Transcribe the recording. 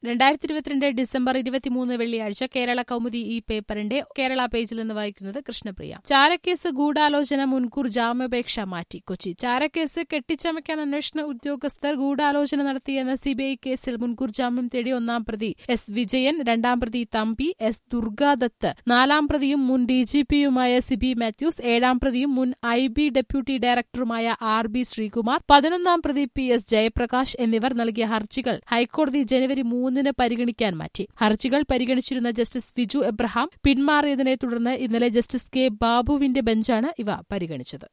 രണ്ടായിരത്തി ഇരുപത്തിരണ്ട് ഡിസംബർ ഇരുപത്തിമൂന്ന് വെള്ളിയാഴ്ച കേരള കൗമുദി ഈ പേപ്പറിന്റെ കേരള പേജിൽ നിന്ന് വായിക്കുന്നത് കൃഷ്ണപ്രിയ ചാരക്കേസ് ഗൂഢാലോചന മുൻകൂർ ജാമ്യാപേക്ഷ മാറ്റി കൊച്ചി ചാരക്കേസ് കെട്ടിച്ചമയ്ക്കാൻ അന്വേഷണ ഉദ്യോഗസ്ഥർ ഗൂഢാലോചന നടത്തിയെന്ന സിബിഐ കേസിൽ മുൻകൂർ ജാമ്യം തേടി ഒന്നാം പ്രതി എസ് വിജയൻ രണ്ടാം പ്രതി തമ്പി എസ് ദുർഗാദത്ത് നാലാം പ്രതിയും മുൻ ഡിജിപിയുമായ സിബി മാത്യൂസ് ഏഴാം പ്രതിയും മുൻ ഐ ബി ഡെപ്യൂട്ടി ഡയറക്ടറുമായ ആർ ബി ശ്രീകുമാർ പതിനൊന്നാം പ്രതി പി എസ് ജയപ്രകാശ് എന്നിവർ നൽകിയ ഹർജികൾ ഹൈക്കോടതി ജനുവരി മൂന്നിന് പരിഗണിക്കാൻ മാറ്റി ഹർജികൾ പരിഗണിച്ചിരുന്ന ജസ്റ്റിസ് വിജു എബ്രഹാം പിന്മാറിയതിനെ തുടർന്ന് ഇന്നലെ ജസ്റ്റിസ് കെ ബാബുവിന്റെ ബെഞ്ചാണ് ഇവ പരിഗണിച്ചത്